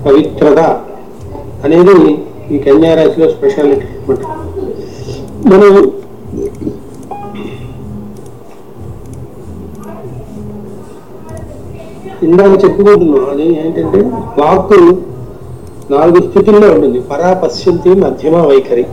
పవిత్రత అనేది ఈ కన్యా రాశిలో స్పెషాలిటీ అనమాట మనం ఇందాక చెప్పుకుంటున్నాం అది ఏంటంటే వాక్కు నాలుగు స్థితుల్లో ఉంటుంది పరా పశ్యంతి మధ్యమ వైఖరి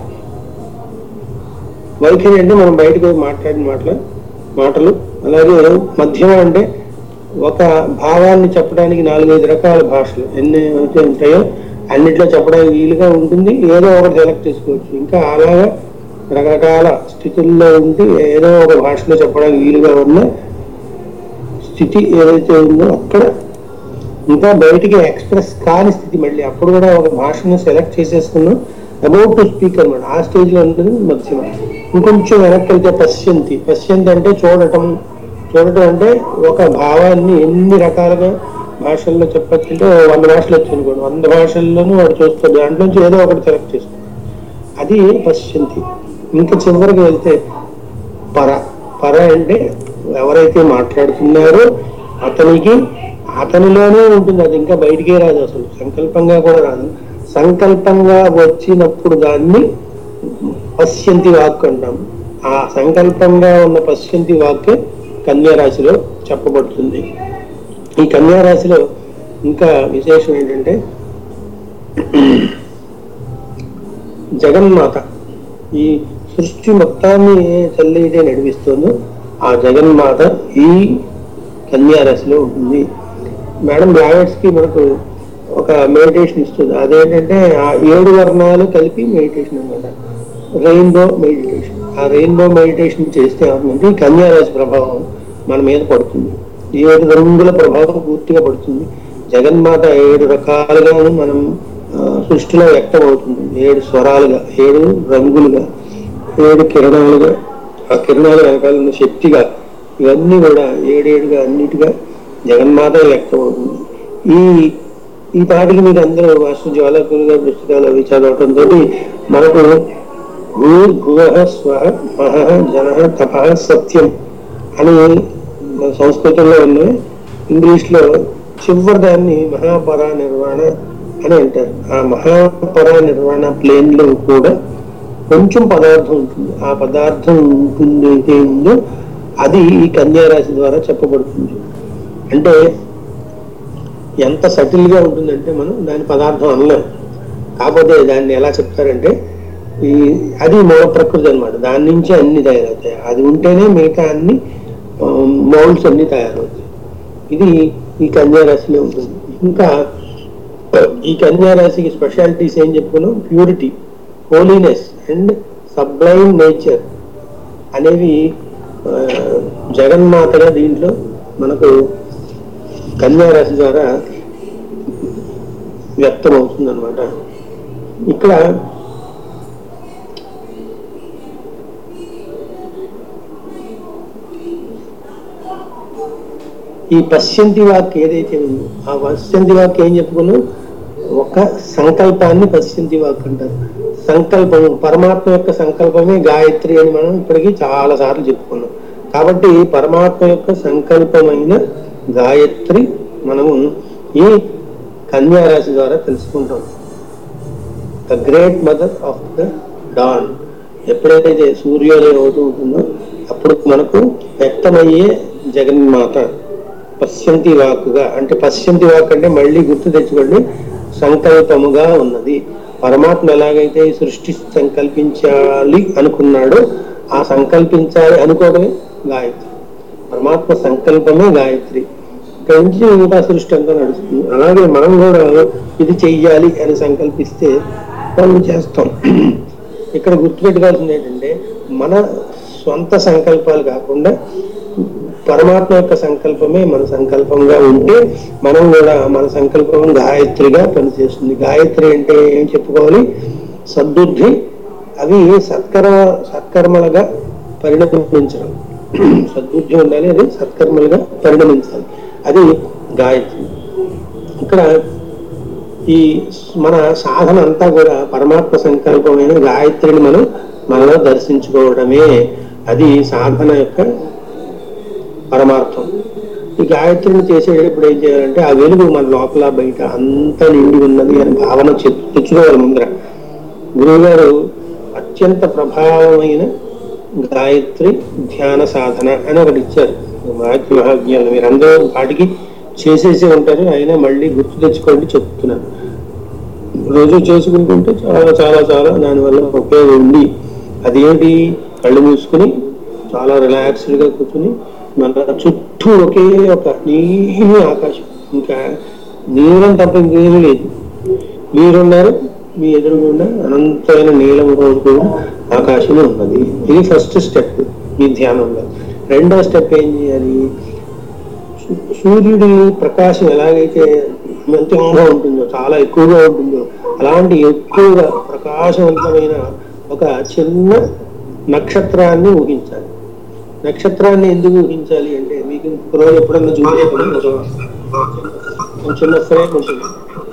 వైఖరి అంటే మనం బయటకు మాట్లాడిన మాటలు మాటలు అలాగే మధ్యమ అంటే ఒక భావాన్ని చెప్పడానికి నాలుగైదు రకాల భాషలు ఎన్ని అయితే ఉంటాయో అన్నిట్లో చెప్పడానికి వీలుగా ఉంటుంది ఏదో ఒకటి సెలెక్ట్ చేసుకోవచ్చు ఇంకా అలాగా రకరకాల స్థితుల్లో ఉండి ఏదో ఒక భాషలో చెప్పడానికి వీలుగా ఉన్న స్థితి ఏదైతే ఉందో అక్కడ ఇంకా బయటికి ఎక్స్ప్రెస్ కాని స్థితి మళ్ళీ అప్పుడు కూడా ఒక భాషను సెలెక్ట్ చేసేసుకున్నాం అబౌట్ టు స్పీక్ అనమాట ఆ స్టేజ్ లో ఉంటుంది మధ్యమ ఇంకొంచెం వెనక్కి వెళ్తే పశ్యంతి పశ్యంతి అంటే చూడటం చూడటం అంటే ఒక భావాన్ని ఎన్ని రకాలుగా భాషల్లో చెప్పచ్చు అంటే ఓ వంద భాషలు వచ్చు అనుకోండి వంద భాషల్లోనూ వాడు చూస్తాడు దాంట్లోంచి ఏదో ఒకటి సెలెక్ట్ చేస్తాడు అది పశ్యంతి ఇంకా చివరికి వెళ్తే పర పర అంటే ఎవరైతే మాట్లాడుతున్నారో అతనికి అతనిలోనే ఉంటుంది అది ఇంకా బయటికే రాదు అసలు సంకల్పంగా కూడా రాదు సంకల్పంగా వచ్చినప్పుడు దాన్ని పశ్యంతి వాక్ అంటాం ఆ సంకల్పంగా ఉన్న పశ్యంతి వాక్ కన్యా రాశిలో చెప్పబడుతుంది ఈ కన్యా రాశిలో ఇంకా విశేషం ఏంటంటే జగన్మాత ఈ సృష్టి మొత్తాన్ని తల్లి అయితే నడిపిస్తుందో ఆ జగన్మాత ఈ కన్యా రాశిలో ఉంటుంది మేడం బ్లావెట్స్ కి మనకు ఒక మెడిటేషన్ ఇస్తుంది అదేంటంటే ఆ ఏడు వర్ణాలు కలిపి మెడిటేషన్ అనమాట రెయిన్బో మెడిటేషన్ ఆ రెయిన్బో మెడిటేషన్ చేస్తే ఏమవుతుందంటే ఈ కన్యా రాశి ప్రభావం మన మీద పడుతుంది ఏడు రంగుల ప్రభావం పూర్తిగా పడుతుంది జగన్మాత ఏడు రకాలుగాను మనం ఆ, సృష్టిలో వ్యక్తం అవుతుంది ఏడు స్వరాలుగా ఏడు రంగులుగా ఏడు కిరణాలుగా ఆ కిరణాలు వెనకాల ఉన్న శక్తిగా ఇవన్నీ కూడా ఏడేడుగా అన్నిటిగా జగన్మాత వ్యక్తం అవుతుంది ఈ ఈ పాటికి మీరు అందరూ మాస్టర్ జ్వాలకులు గారి పుస్తకాలు అవి చదవటంతో మనకు భూ భువ స్వ మహ జన తప సత్యం అని మన సంస్కృతంలో ఉన్నాయి ఇంగ్లీష్ లో చివరి దాన్ని మహాపరా నిర్వాణ అని అంటారు ఆ మహాపర నిర్వాణ ప్లేన్ లో కూడా కొంచెం పదార్థం ఉంటుంది ఆ పదార్థం ఉంటుంది అయితే ఉందో అది ఈ కన్యా రాశి ద్వారా చెప్పబడుతుంది అంటే ఎంత సటిల్ గా ఉంటుందంటే మనం దాని పదార్థం అనలేం కాకపోతే దాన్ని ఎలా చెప్తారంటే ఈ అది మూల ప్రకృతి అన్నమాట దాని నుంచి అన్ని తయారవుతాయి అది ఉంటేనే మిగతా అన్ని మౌల్డ్స్ అన్ని తయారవుతాయి ఇది ఈ కన్యా రాశిలో ఉంటుంది ఇంకా ఈ కన్యా రాశికి స్పెషాలిటీస్ ఏం చెప్పుకున్నాం purity holiness and sublime nature అనేవి ఆ, జగన్మాతగా దీంట్లో మనకు కన్యా రాశి ద్వారా వ్యక్తం అవుతుంది అనమాట ఇక్కడ ఈ పశ్యంతి వాక్ ఏదైతే ఉందో ఆ పశ్యంతి వాక్ ఏం చెప్పుకున్నాం ఒక సంకల్పాన్ని పశ్యంతి వాక్ అంటారు సంకల్పం పరమాత్మ యొక్క సంకల్పమే గాయత్రి అని మనం ఇప్పటికీ చాలా సార్లు చెప్పుకున్నాం కాబట్టి పరమాత్మ యొక్క సంకల్పమైన గాయత్రి మనము ఈ కన్యా రాశి ద్వారా తెలుసుకుంటాం the great mother of the dawn ఎప్పుడైతే సూర్యోదయం అవుతూ ఉంటుందో అప్పుడు మనకు వ్యక్తమయ్యే జగన్మాత పశ్యంతి వాక్కుగా అంటే పశ్యంతి వాక్ అంటే మళ్ళీ గుర్తు తెచ్చుకోండి సంకల్పముగా ఉన్నది పరమాత్మ ఎలాగైతే ఈ సృష్టి సంకల్పించాలి అనుకున్నాడో ఆ సంకల్పించాలి అనుకోవడమే గాయత్రి పరమాత్మ సంకల్పమే గాయత్రి ఇక్కడి నుంచి ఇంకా సృష్టి అంతా నడుస్తుంది అలాగే మనం కూడా ఇది చెయ్యాలి అని సంకల్పిస్తే మనం చేస్తాం ఇక్కడ గుర్తుపెట్టుకోవాల్సింది ఏంటంటే మన సొంత సంకల్పాలు కాకుండా పరమాత్మ యొక్క సంకల్పమే మన సంకల్పంగా ఉంటే మనం కూడా మన సంకల్పం గాయత్రిగా పనిచేస్తుంది గాయత్రి అంటే ఏం చెప్పుకోవాలి సద్బుద్ధి అవి సత్కర్మ సత్కర్మలుగా పరిణమించడం సద్బుద్ధి ఉండాలి అది సత్కర్మలుగా పరిణమించాలి అది గాయత్రి ఇక్కడ ఈ మన సాధన అంతా కూడా పరమాత్మ సంకల్పమైన గాయత్రిని మనం మనలో దర్శించుకోవడమే అది సాధన యొక్క పరమార్థం ఈ గాయత్రిని చేసేటప్పుడు ఏం చేయాలంటే ఆ వెలుగు మన లోపల బయట అంతా నిండి ఉన్నది అని భావన చె- తెచ్చుకోవాలి ముందర గురువు గారు అత్యంత ప్రభావమైన గాయత్రి ధ్యాన సాధన అని ఒకటి ఇచ్చారు గాయత్రి మహాజ్ఞానం మీరందరూ వాటికి చేసేసి ఉంటారు అయినా మళ్ళీ గుర్తు తెచ్చుకోండి చెప్తున్నాను రోజు చేసుకుంటుంటే చాలా చాలా చాలా దానివల్ల ఉపయోగం ఉంది అదేంటి కళ్ళు మూసుకుని చాలా రిలాక్స్డ్ గా కూర్చుని మన చుట్టూ ఒకే ఒక నీలి ఆకాశం ఇంకా నీలం తప్ప ఇంకేమీ లేదు మీరున్నారు మీ ఎదురుగుండా అనంతమైన నీలం రోజు ఆకాశం ఉన్నది ఇది ఫస్ట్ స్టెప్ మీ ధ్యానంలో రెండో స్టెప్ ఏం చేయాలి సూ- సూర్యుడి ప్రకాశం ఎలాగైతే మంతంగా ఉంటుందో చాలా ఎక్కువగా ఉంటుందో అలాంటి ఎక్కువగా ప్రకాశవంతమైన ఒక చిన్న నక్షత్రాన్ని ఊహించాలి నక్షత్రాన్ని ఎందుకు ఊహించాలి అంటే మీకు రోజు ఎప్పుడన్నా చూసేటప్పుడు ఒక చిన్న ఫ్రేమ్ ఉంటుంది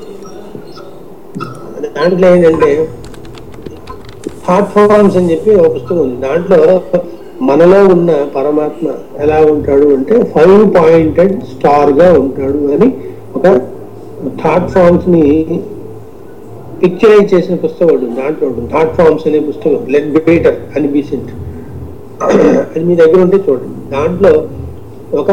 దాంట్లో ఏంటంటే థాట్ ఫార్మ్స్ అని చెప్పి ఒక పుస్తకం ఉంది దాంట్లో మనలో ఉన్న పరమాత్మ ఎలా ఉంటాడు అంటే ఫైవ్ పాయింటెడ్ స్టార్ గా ఉంటాడు అని ఒక థాట్ ఫార్మ్స్ ని పిక్చరైజ్ చేసిన పుస్తకం ఉంటుంది దాంట్లో ఉంటుంది థాట్ ఫార్మ్స్ అనే పుస్తకం లెట్ బేటర్ అని బీసెంట్ అది మీ దగ్గర ఉంటే చూడండి దాంట్లో ఒక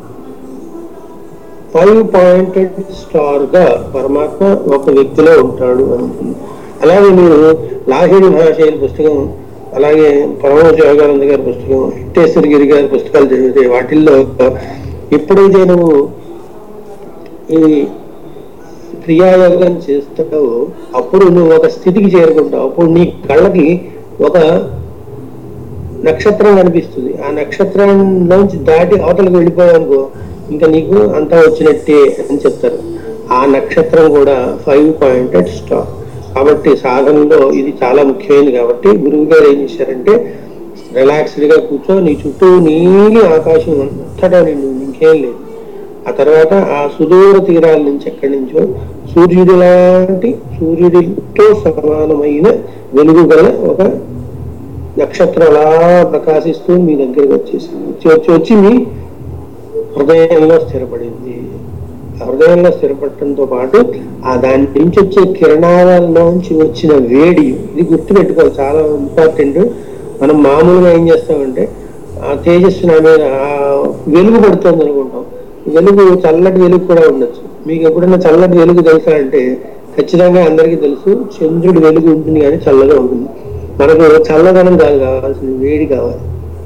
ఫైవ్ పాయింటెడ్ స్టార్ గా పరమాత్మ ఒక వ్యక్తిలో ఉంటాడు అనుకుంది అలాగే మీరు లాహిడి మహాశైలి పుస్తకం అలాగే పరమహంస యోగానంద గారి పుస్తకం వెంకటేశ్వర గిరి గారి పుస్తకాలు చదివితే వాటిల్లో ఎప్పుడైతే నువ్వు ఈ క్రియాయోగం చేస్తావో అప్పుడు నువ్వు ఒక స్థితికి చేరుకుంటావు అప్పుడు నీ కళ్ళకి ఒక నక్షత్రం కనిపిస్తుంది ఆ నక్షత్రంలోంచి దాటి అవతలకు వెళ్ళిపోయావు అనుకో ఇంకా నీకు అంతా వచ్చినట్టే అని చెప్తారు ఆ నక్షత్రం కూడా ఫైవ్ పాయింటెడ్ స్టార్ కాబట్టి సాధనలో ఇది చాలా ముఖ్యమైనది కాబట్టి గురువు గారు ఏం చేశారంటే రిలాక్స్డ్ గా కూర్చో నీ చుట్టూ నీలి ఆకాశం అంతటా నిన్ను ఇంకేం లేదు ఆ తర్వాత ఆ సుదూర తీరాల నుంచి ఎక్కడి నుంచో సూర్యుడి లాంటి సూర్యుడితో సమానమైన వెలుగు గల ఒక నక్షత్రం అలా ప్రకాశిస్తూ మీ దగ్గరకు వచ్చేసింది వచ్చి వచ్చి వచ్చి మీ హృదయంలో స్థిరపడింది ఆ హృదయంలో స్థిరపడటంతో పాటు ఆ దాని నుంచి వచ్చే కిరణాలలోంచి వచ్చిన వేడి ఇది గుర్తుపెట్టుకోవాలి చాలా ఇంపార్టెంట్ మనం మామూలుగా ఏం చేస్తామంటే ఆ తేజస్సు నా మీద ఆ వెలుగు పడుతుంది అనుకుంటాం వెలుగు చల్లటి వెలుగు కూడా ఉండొచ్చు మీకు ఎప్పుడైనా చల్లటి వెలుగు తెలుసా అంటే ఖచ్చితంగా అందరికీ తెలుసు చంద్రుడి వెలుగు ఉంటుంది కానీ చల్లగా ఉంటుంది మనకు చల్లదనం కాదు కావాల్సింది వేడి కావాలి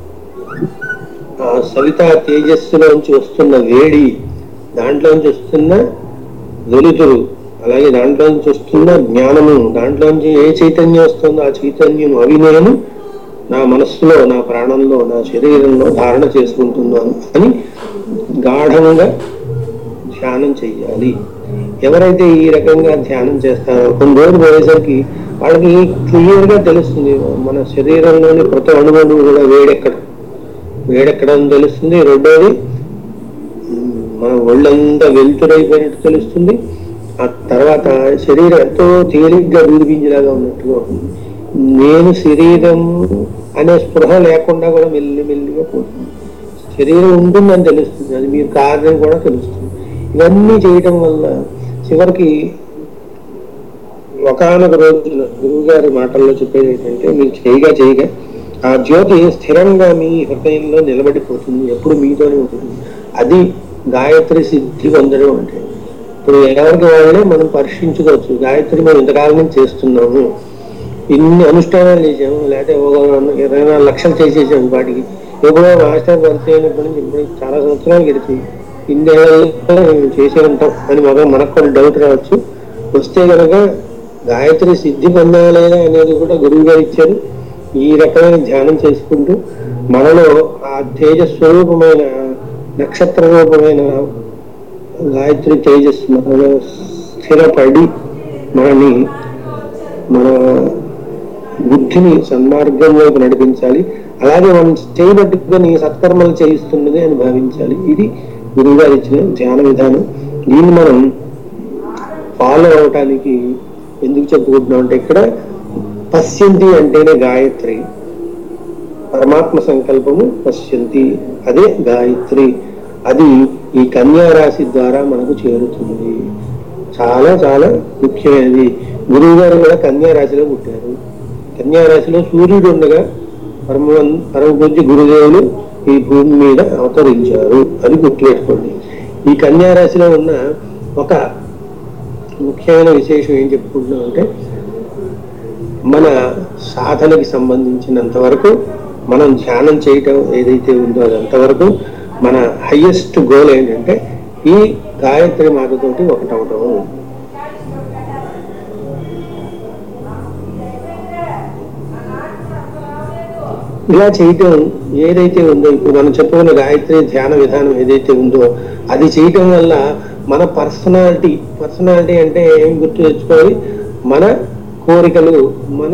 ఆ సవిత తేజస్సులోంచి వస్తున్న వేడి దాంట్లోంచి వస్తున్న వెలుతురు అలాగే దాంట్లోంచి వస్తున్న జ్ఞానము దాంట్లోంచి ఏ చైతన్యం వస్తుందో ఆ చైతన్యం అవి నేను నా మనస్సులో నా ప్రాణంలో నా శరీరంలో ధారణ చేసుకుంటున్నాను అని గాఢంగా ధ్యానం చెయ్యాలి ఎవరైతే ఈ రకంగా ధ్యానం చేస్తారో కొన్ని రోజులు పోయేసరికి వాళ్ళకి క్లియర్ గా తెలుస్తుంది మన శరీరంలోని ప్రతి అణువులు కూడా వేడెక్కడ వేడెక్కడం తెలుస్తుంది రెండోది ఉమ్, మన ఒళ్ళంతా వెలుతురైపోయినట్టు తెలుస్తుంది ఆ తర్వాత శరీరం ఎంతో తేలిగ్గా వినిపించేలాగా ఉన్నట్టుగా ఉంటుంది నేను శరీరం అనే స్పృహ లేకుండా కూడా మెల్లి మెల్లిగా పోతుంది శరీరం ఉంటుందని తెలుస్తుంది అది మీరు కాదని కూడా తెలుస్తుంది ఇవన్నీ చేయటం వల్ల చివరికి ఒకనొక రోజున గురువు గారి మాటల్లో చెప్పేది ఏంటంటే మీరు చేయగా చేయగా ఆ జ్యోతి స్థిరంగా మీ హృదయంలో నిలబడిపోతుంది ఎప్పుడు మీతోనే ఉంటుంది అది గాయత్రి సిద్ధి పొందడం అంటే ఇప్పుడు ఎవరికి వాళ్ళే మనం పరీక్షించుకోవచ్చు గాయత్రి మనం ఇంతకాలం నుంచి చేస్తున్నాము ఇన్ని అనుష్ఠానాలు చేసాము లేకపోతే ఒక ఇరవై నాలుగు లక్షలు చేసేసాము వాటికి ఎప్పుడో మాస్టర్ పరిచయం అయినప్పటి నుంచి ఇప్పుడు చాలా సంవత్సరాలు గడిచింది ఇన్నేళ్ళలో మేము చేసే ఉంటాం అని మొదలు మనకు కూడా డౌట్ రావచ్చు వస్తే కనుక గాయత్రి సిద్ధి పొందలేదా అనేది కూడా గురువు గారు ఇచ్చారు ఈ రకమైన ధ్యానం చేసుకుంటూ మనలో ఆ తేజ స్వరూపమైన నక్షత్ర రూపమైన గాయత్రి తేజస్సు మనలో స్థిరపడి మనని మన బుద్ధిని సన్మార్గంలోకి నడిపించాలి అలాగే మనం చేయబట్టుకొని సత్కర్మలు చేయిస్తున్నది అని భావించాలి ఇది గురువుగారు ఇచ్చిన ధ్యాన విధానం దీన్ని మనం ఫాలో అవటానికి ఎందుకు చెప్పుకుంటున్నాం అంటే ఇక్కడ పశ్యంతి అంటేనే గాయత్రి పరమాత్మ సంకల్పము పశ్యంతి అదే గాయత్రి అది ఈ కన్యా రాశి ద్వారా మనకు చేరుతుంది చాలా చాలా ముఖ్యమైనది గురువు గారు కూడా కన్యా రాశిలో పుట్టారు కన్యా రాశిలో సూర్యుడు ఉండగా పరమ పరమ పూజ్య గురుదేవులు ఈ భూమి మీద అవతరించారు అని గుర్తుపెట్టుకోండి ఈ కన్యా రాశిలో ఉన్న ఒక ముఖ్యమైన విశేషం ఏం చెప్పుకుంటున్నాం అంటే మన సాధనకి సంబంధించినంత వరకు మనం ధ్యానం చేయటం ఏదైతే ఉందో అదంతవరకు మన హయ్యెస్ట్ గోల్ ఏంటంటే ఈ గాయత్రి మాతతోటి ఒకటవటం ఇలా చేయటం ఏదైతే ఉందో ఇప్పుడు మనం చెప్పుకున్న గాయత్రి ధ్యాన విధానం ఏదైతే ఉందో అది చేయటం వల్ల మన పర్సనాలిటీ పర్సనాలిటీ అంటే ఏం గుర్తు తెచ్చుకోవాలి మన కోరికలు మన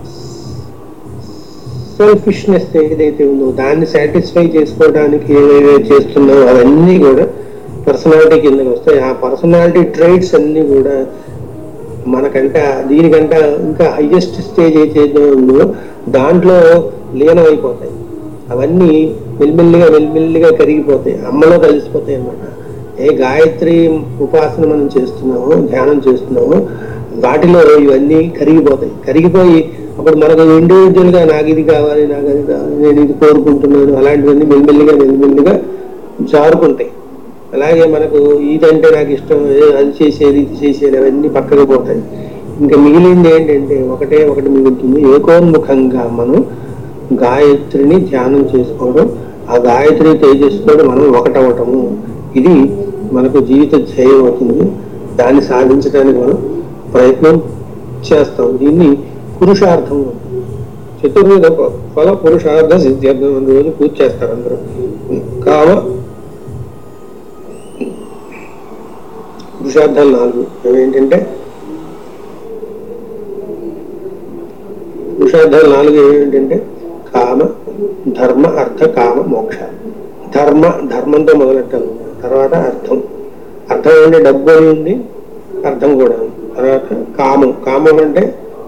సెల్ఫిష్నెస్ ఏదైతే ఉందో దాన్ని సాటిస్ఫై చేసుకోవడానికి ఏవేవే చేస్తున్నామో అవన్నీ కూడా పర్సనాలిటీ కిందకి వస్తాయి ఆ పర్సనాలిటీ ట్రైట్స్ అన్ని కూడా మనకంట దీనికంట ఇంకా హైయెస్ట్ స్టేజ్ అయితే ఉందో దాంట్లో లీనమైపోతాయి అవన్నీ మెల్లిమెల్లిగా మెల్లిమెల్లిగా కరిగిపోతాయి అమ్మలో కలిసిపోతాయి అన్నమాట ఏ గాయత్రి ఉపాసన మనం చేస్తున్నామో ధ్యానం చేస్తున్నామో వాటిలో ఇవన్నీ కరిగిపోతాయి కరిగిపోయి అప్పుడు మనకు ఇండివిజువల్ గా నాకు ఇది కావాలి నాకు అది కావాలి నేను ఇది కోరుకుంటున్నాను అలాంటివన్నీ మెల్లిమెల్లిగా మెల్లిమెల్లిగా జారుకుంటాయి అలాగే మనకు ఇదంటే నాకు ఇష్టం ఏ అది చేసేది ఇది చేసేది అవన్నీ పక్కకు పోతాయి ఇంకా మిగిలింది ఏంటంటే ఒకటే ఒకటి మిగులుతుంది ఏకోన్ముఖంగా మనం గాయత్రిని ధ్యానం చేసుకోవడం ఆ గాయత్రి తేజస్సుతో మనం ఒకటవటము ఇది మనకు జీవిత ధ్యేయం అవుతుంది దాన్ని సాధించడానికి మనం ప్రయత్నం చేస్తాం దీన్ని పురుషార్థం చతుర్విధ ఫల పురుషార్థ సిద్ధార్థం అని రోజు పూజ చేస్తారు అందరూ కామ పురుషార్థాలు నాలుగు అవి ఏంటంటే పురుషార్థాలు నాలుగు ఏమిటంటే కామ ధర్మ అర్థ కామ మోక్ష ధర్మ ధర్మంతో మొదలెట్టాలి తర్వాత అర్థం అర్థం అంటే డబ్బు అని ఉంది అర్థం కూడా ఉంది తర్వాత కామం కామం అంటే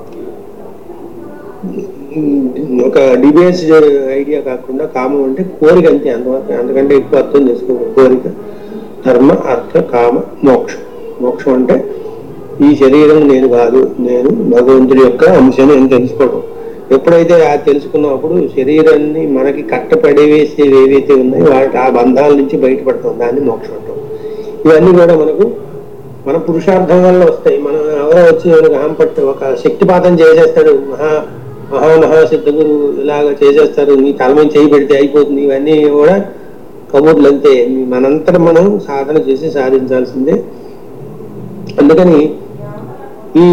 ఉమ్, ఒక డిబేట్స్ ఐడియా కాకుండా కామం అంటే కోరిక అంతే అందువల్ల అందుకంటే ఎక్కువ అర్థం చేసుకోవాలి కోరిక ధర్మ అర్థ కామ మోక్షం మోక్షం అంటే ఈ శరీరం నేను కాదు నేను భగవంతుడి యొక్క అంశం అని తెలుసుకోవడం ఎప్పుడైతే ఆ తెలుసుకున్నప్పుడు శరీరాన్ని మనకి కట్టపడేవేసేవి ఏవైతే ఉన్నాయో వాటి ఆ బంధాల నుంచి బయటపడతాం దాన్ని మోక్షం అంటాం ఇవన్నీ కూడా మనకు మన పురుషార్థం వల్ల వస్తాయి మనం ఎవరో వచ్చి మనకు అహం పట్టు ఒక శక్తిపాతం చేసేస్తాడు మహా మహా మహాసిద్ధ గురు ఇలాగ చేసేస్తారు నీ తల మీద చేయి పెడితే అయిపోతుంది ఇవన్నీ కూడా కబుర్లు అంతే మనంతట మనం సాధన చేసి సాధించాల్సిందే అందుకని ఈ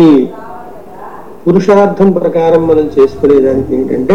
పురుషార్థం ప్రకారం మనం చేసుకునేదానికి ఏంటంటే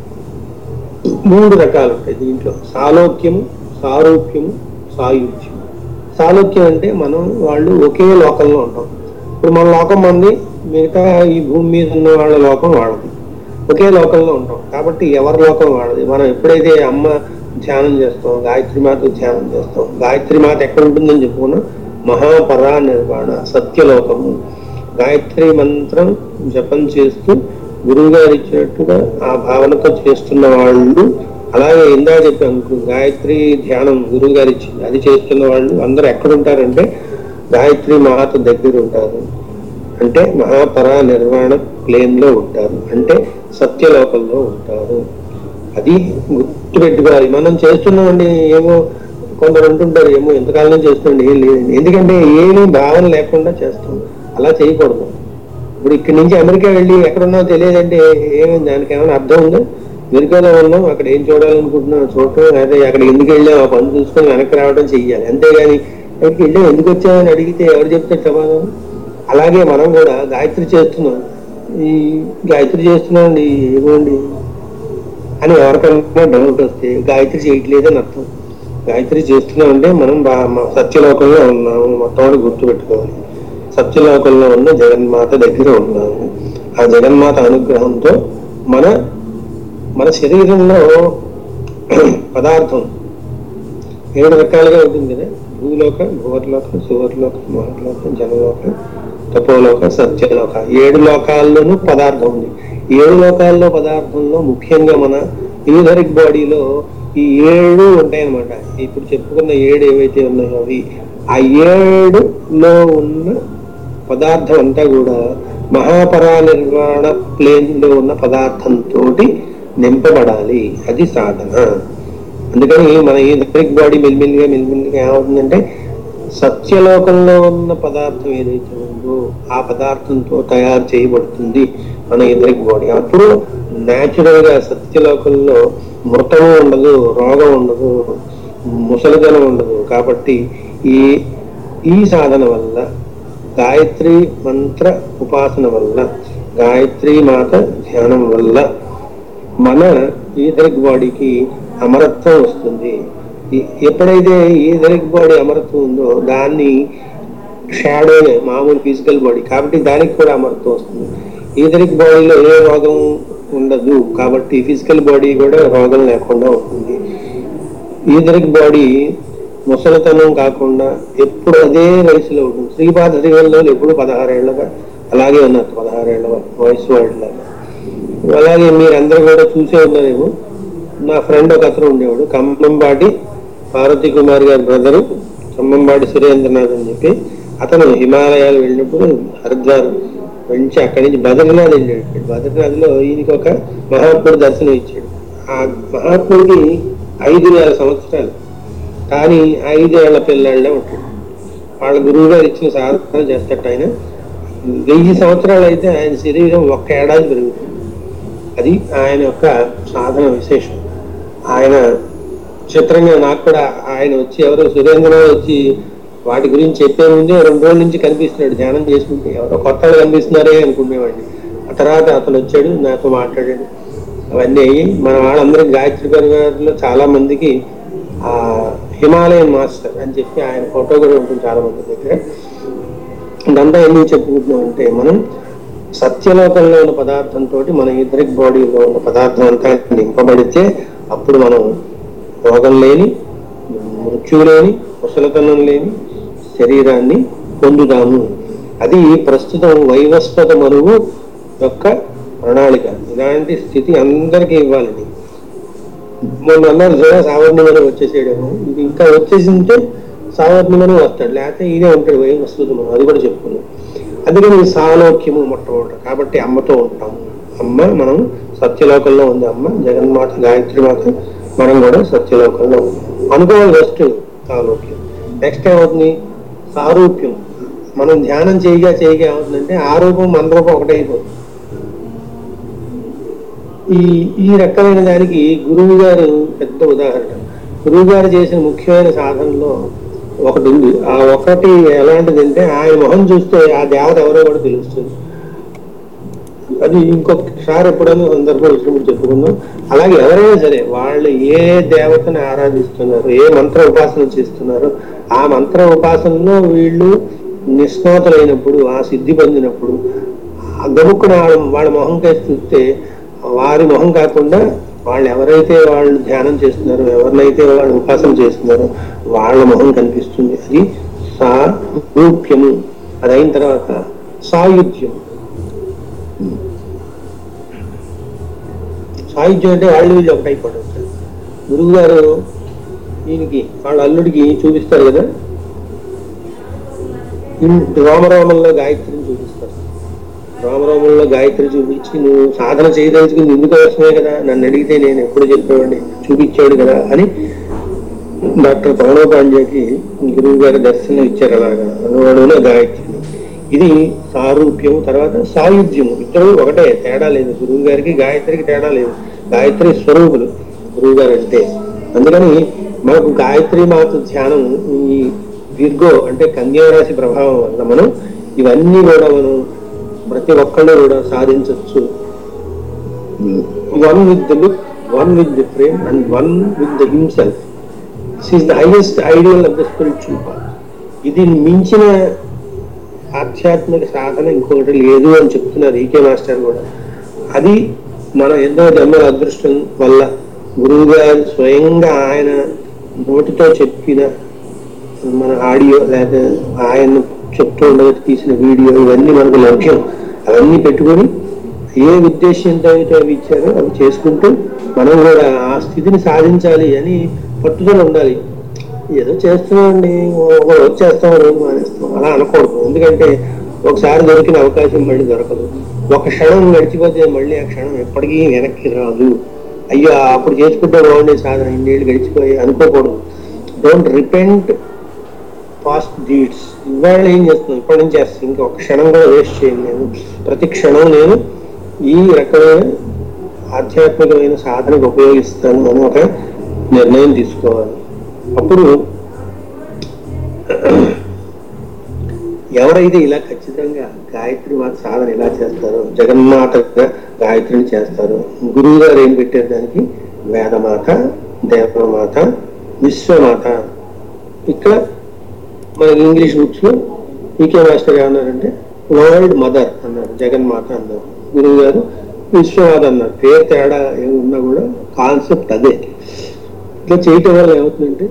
మూడు రకాలు ఉంటాయి దీంట్లో సాలోక్యము సారూప్యము సాయుధ్యము సాలోక్యం అంటే మనం వాళ్ళు ఒకే లోకంలో ఉంటాం ఇప్పుడు మన లోకం మంది మిగతా ఈ భూమి మీద ఉన్న వాళ్ళ లోకం వాళ్ళది ఒకే లోకంలో ఉంటాం కాబట్టి ఎవరి లోకం వాళ్ళది మనం ఎప్పుడైతే అమ్మ ధ్యానం చేస్తాం గాయత్రి మాత ధ్యానం చేస్తాం గాయత్రి మాత ఎక్కడ ఉంటుందని చెప్పుకున్నాం మహాపరా నిర్వాణ సత్యలోకము గాయత్రి మంత్రం జపం చేస్తూ గురువు గారు ఇచ్చినట్టుగా ఆ భావనతో చేస్తున్న వాళ్ళు అలాగే ఇందా చెప్పాను గాయత్రి ధ్యానం గురువు గారు ఇచ్చింది అది చేస్తున్న వాళ్ళు అందరూ ఎక్కడ ఉంటారంటే గాయత్రి మాత దగ్గర ఉంటారు అంటే మహాపర నిర్వాణ ప్లేన్ లో ఉంటారు అంటే సత్యలోకంలో ఉంటారు అది గుర్తుపెట్టుకోవాలి మనం చేస్తున్నామండి ఏమో కొందరు అంటుంటారు ఏమో ఎంతకాలం చేస్తుండే ఏం లేదు ఎందుకంటే ఏమీ భావన లేకుండా చేస్తాం అలా చేయకూడదు ఇప్పుడు ఇక్కడి నుంచి అమెరికా వెళ్ళి ఎక్కడున్నావు తెలియదంటే ఏమి దానికి ఏమైనా అర్థం ఉందా అమెరికాలో ఉన్నాం అక్కడ ఏం చూడాలనుకుంటున్నాం చూడటం అదే అక్కడ ఎందుకు వెళ్ళాం ఆ పని చూసుకొని వెనక్కి రావడం చెయ్యాలి అంతేగాని అక్కడికి వెళ్ళాం ఎందుకు వచ్చామని అడిగితే ఎవరు చెప్తారు సమాధానం అలాగే మనం కూడా గాయత్రి చేస్తున్నాం ఈ గాయత్రి చేస్తున్నాం ఏమోండి అని ఎవరికైనా డౌట్ వస్తే గాయత్రి చేయట్లేదని అర్థం గాయత్రి చేస్తున్నాం అంటే మనం బా- మ- సత్యలోకంలో ఉన్నాము మొత్తం కూడా గుర్తుపెట్టుకోవాలి సత్యలోకంలో ఉన్న జగన్మాత దగ్గర ఉన్నాము ఆ జగన్మాత అనుగ్రహంతో మన మన శరీరంలో పదార్థం ఏడు రకాలుగా ఉంటుంది కదా భూలోక భూవర్లోక సువర్లోక మహర్లోక జనలోక తపోలోక సత్యలోక ఏడు లోకాల్లోనూ పదార్థం ఉంది ఏడు లోకాల్లో పదార్థంలో ముఖ్యంగా మన యూధరిక్ బాడీలో ఈ ఏడు ఉంటాయన్నమాట ఇప్పుడు చెప్పుకున్న ఏడు ఏవైతే ఉన్నాయో అవి ఆ ఏడులో ఉన్న పదార్థం అంతా కూడా మహాపరానిర్వాణ ప్లేన్ లో ఉన్న పదార్థంతో నింపబడాలి అది సాధన అందుకని మన ఈ ఎలక్ట్రిక్ బాడీ మెల్లిమెల్లిగా మెల్లిమెల్లిగా ఏమవుతుందంటే సత్యలోకంలో ఉన్న పదార్థం ఏదైతే ఉందో ఆ పదార్థంతో తయారు చేయబడుతుంది మన ఎలక్ట్రిక్ బాడీ అప్పుడు న్యాచురల్ గా సత్యలోకంలో మృతము ఉండదు రోగం ఉండదు ముసలిదనం ఉండదు కాబట్టి ఈ ఈ సాధన వల్ల గాయత్రి మంత్ర ఉపాసన వల్ల గాయత్రి మాత ధ్యానం వల్ల మన ఈథరిక్ బాడీకి అమరత్వం వస్తుంది ఈ- ఎప్పుడైతే ఈథరిక్ బాడీ అమరత్వం ఉందో దాన్ని షాడో మామూలు ఫిజికల్ బాడీ కాబట్టి దానికి కూడా అమరత్వం వస్తుంది ఈథరిక్ బాడీలో ఏ రోగం ఉండదు కాబట్టి ఫిజికల్ బాడీ కూడా రోగం లేకుండా ఉంటుంది ఈథరిక్ బాడీ ముసలితనం కాకుండా ఎప్పుడు అదే వయసులో ఉంటుంది శ్రీపాద శ్రీవల్లో ఎప్పుడు పదహారేళ్లగా అలాగే ఉన్నారు పదహారేళ్ల వయసు వాళ్ళలాగా అలాగే మీరందరూ కూడా చూసే ఉన్నారేమో నా ఫ్రెండ్ ఒక అతను ఉండేవాడు ఖమ్మంబాటి పార్వతీ కుమార్ గారి బ్రదరు ఖమ్మంబాటి సురేంద్రనాథ్ అని చెప్పి అతను హిమాలయాలు వెళ్ళినప్పుడు హరిద్వార్ నుంచి అక్కడి నుంచి బద్రీనాథ్ వెళ్ళాడు బద్రీనాథ్ లో ఈయనకి ఒక మహాత్ముడు దర్శనం ఇచ్చాడు ఆ మహాత్ముడికి ఐదు వేల సంవత్సరాలు కానీ ఐదేళ్ల పిల్లాళ్ళే ఉంటాడు వాళ్ళ గురువు గారు ఇచ్చిన సాధన చేస్తట ఆయన వెయ్యి సంవత్సరాలు అయితే ఆయన శరీరం ఒక్క ఏడాది పెరుగుతుంది అది ఆయన యొక్క సాధన విశేషం ఆయన చిత్రంగా నాకు కూడా ఆయన వచ్చి ఎవరో సురేంద్రనాథ్ వచ్చి వాటి గురించి చెప్పే ముందే రెండు రోజుల నుంచి కనిపిస్తున్నాడు ధ్యానం చేసుకుంటే ఎవరో కొత్త వాళ్ళు కనిపిస్తున్నారే అనుకునేవాడిని ఆ తర్వాత అతను వచ్చాడు నాతో మాట్లాడాడు అవన్నీ అయ్యి మన వాళ్ళందరికీ గాయత్రి పరివారంలో చాలా మందికి ఆ హిమాలయన్ మాస్టర్ అని చెప్పి ఆయన ఫోటో కూడా ఉంటుంది చాలా మంది దగ్గర ఇదంతా ఎందుకు చెప్పుకుంటున్నాం అంటే మనం సత్యలోకంలో ఉన్న పదార్థంతో మన ఇద్దరికి బాడీలో ఉన్న పదార్థం అంతా నింపబడితే అప్పుడు మనం రోగం లేని మృత్యు లేని కుశలతనం లేని శరీరాన్ని పొందుదాము అది ప్రస్తుతం వైవస్వత మరువు యొక్క ప్రణాళిక ఇలాంటి స్థితి అందరికీ ఇవ్వాలని మొన్న అన్నారు సరే సావర్ణిమని వచ్చేసేయడము ఇది ఇంకా వచ్చేసింటే సావర్ణిమని వస్తాడు లేకపోతే ఈయనే ఉంటాడు వై వస్తుంది అది కూడా చెప్పుకున్నాం అందుకని ఈ సాలోక్యము మొట్టమొదట కాబట్టి అమ్మతో ఉంటాం అమ్మ మనం సత్యలోకంలో ఉంది అమ్మ జగన్మాత గాయత్రి మాత మనం కూడా సత్యలోకంలో ఉన్నాం అనుకోవాలి ఫస్ట్ సాలోక్యం నెక్స్ట్ ఏమవుతుంది సారూప్యం మనం ధ్యానం చేయగా చేయగా ఏమవుతుందంటే ఆ రూపం మన రూపం ఒకటే అయిపోతుంది ఈ ఈ రకమైన దానికి గురువు గారు పెద్ద ఉదాహరణ గురువు గారు చేసిన ముఖ్యమైన సాధనలో ఒకటి ఉంది ఆ ఒకటి ఎలాంటిదంటే ఆయన మొహం చూస్తే ఆ దేవత ఎవరో కూడా తెలుస్తుంది అది ఇంకొకసారి ఎప్పుడైనా సందర్భం వచ్చినప్పుడు చెప్పుకుందాం అలాగే ఎవరైనా సరే వాళ్ళు ఏ దేవతని ఆరాధిస్తున్నారు ఏ మంత్ర ఉపాసన చేస్తున్నారు ఆ మంత్ర ఉపాసనలో వీళ్ళు నిష్ణాతులైనప్పుడు ఆ సిద్ధి పొందినప్పుడు ఆ గబుక్కున వాళ్ళ వాళ్ళ మొహం కేసి చూస్తే వారి మొహం కాకుండా వాళ్ళు ఎవరైతే వాళ్ళు ధ్యానం చేస్తున్నారో ఎవరినైతే వాళ్ళు ఉపాసన చేస్తున్నారో వాళ్ళ మొహం కనిపిస్తుంది అది సారూప్యము అది అయిన తర్వాత సాయుధ్యం సాయుధ్యం అంటే వాళ్ళు వీళ్ళు ఒకటి అయిపోవడం గురువు గారు ఈయనకి వాళ్ళ అల్లుడికి చూపిస్తారు కదా ఇన్- రామరామంలో గాయత్రిని చూపిస్తారు రామరామంలో గాయత్రి చూపించి నువ్వు సాధన చేయదలుచుకుంది ఇందుకోసమే కదా నన్ను అడిగితే నేను ఎప్పుడు చెప్పేవాడిని చూపించాడు కదా అని డాక్టర్ ప్రణవ్ పాండ్యకి గురువు గారి దర్శనం ఇచ్చారు అలాగా అనువాడులో గాయత్రిని ఇది సారూప్యం తర్వాత సాయుధ్యం ఇద్దరు ఒకటే తేడా లేదు గురువు గారికి గాయత్రికి తేడా లేదు గాయత్రి స్వరూపులు గురువు గారు అంటే అందుకని మనకు గాయత్రి మాత ధ్యానం ఈ విర్గో అంటే కన్యారాశి ప్రభావం వల్ల మనం ఇవన్నీ కూడా మనం ప్రతి ఒక్కళ్ళు కూడా సాధించవచ్చు one with the look one with the frame and one with the himself this is the highest ideal of the spiritual path ఇది మించిన ఆధ్యాత్మిక సాధన ఇంకొకటి లేదు అని చెప్తున్నారు ఈకే మాస్టర్ కూడా అది మన ఎన్నో జన్మల అదృష్టం వల్ల గురువు గారు స్వయంగా ఆయన నోటితో చెప్పిన మన ఆడియో లేదా ఆయన చెప్తూ ఉండగా తీసిన వీడియో ఇవన్నీ మనకు లభ్యం అవన్నీ పెట్టుకొని ఏ ఉద్దేశంతో అయితే అవి ఇచ్చారో అవి చేసుకుంటూ మనం కూడా ఆ స్థితిని సాధించాలి అని పట్టుదల ఉండాలి ఏదో చేస్తున్నామండి ఒక రోజు చేస్తాం ఒక రోజు మానేస్తాం అలా అనకూడదు ఎందుకంటే ఒకసారి దొరికిన అవకాశం మళ్ళీ దొరకదు ఒక క్షణం గడిచిపోతే మళ్ళీ ఆ క్షణం ఎప్పటికీ వెనక్కి రాదు అయ్యో అప్పుడు చేసుకుంటే బాగుండే సాధన ఇన్నేళ్ళు గడిచిపోయి అనుకోకూడదు డోంట్ రిపెంట్ పాస్ట్ డీడ్స్ ఇవాళ ఏం చేస్తున్నాం ఇప్పటి నుంచి చేస్తాను ఇంకా ఒక క్షణం కూడా వేస్ట్ చేయను నేను ప్రతి క్షణం నేను ఈ రకమైన ఆధ్యాత్మికమైన సాధనకు ఉపయోగిస్తాను అని ఒక నిర్ణయం తీసుకోవాలి అప్పుడు ఎవరైతే ఇలా ఖచ్చితంగా గాయత్రి మాత సాధన ఇలా చేస్తారో జగన్మాతగా గాయత్రిని చేస్తారో గురువు గారు ఏం పెట్టారు దానికి వేదమాత దేవమాత విశ్వమాత ఇక్కడ మన ఇంగ్లీష్ బుక్స్ లో ఈకే మాస్టర్ ఏమన్నారంటే వరల్డ్ మదర్ అన్నారు జగన్మాత అన్నారు గురువు గారు విశ్వమాత అన్నారు పేరు తేడా ఏమున్నా కూడా కాన్సెప్ట్ అదే ఇట్లా చేయటం వల్ల ఏమవుతుందంటే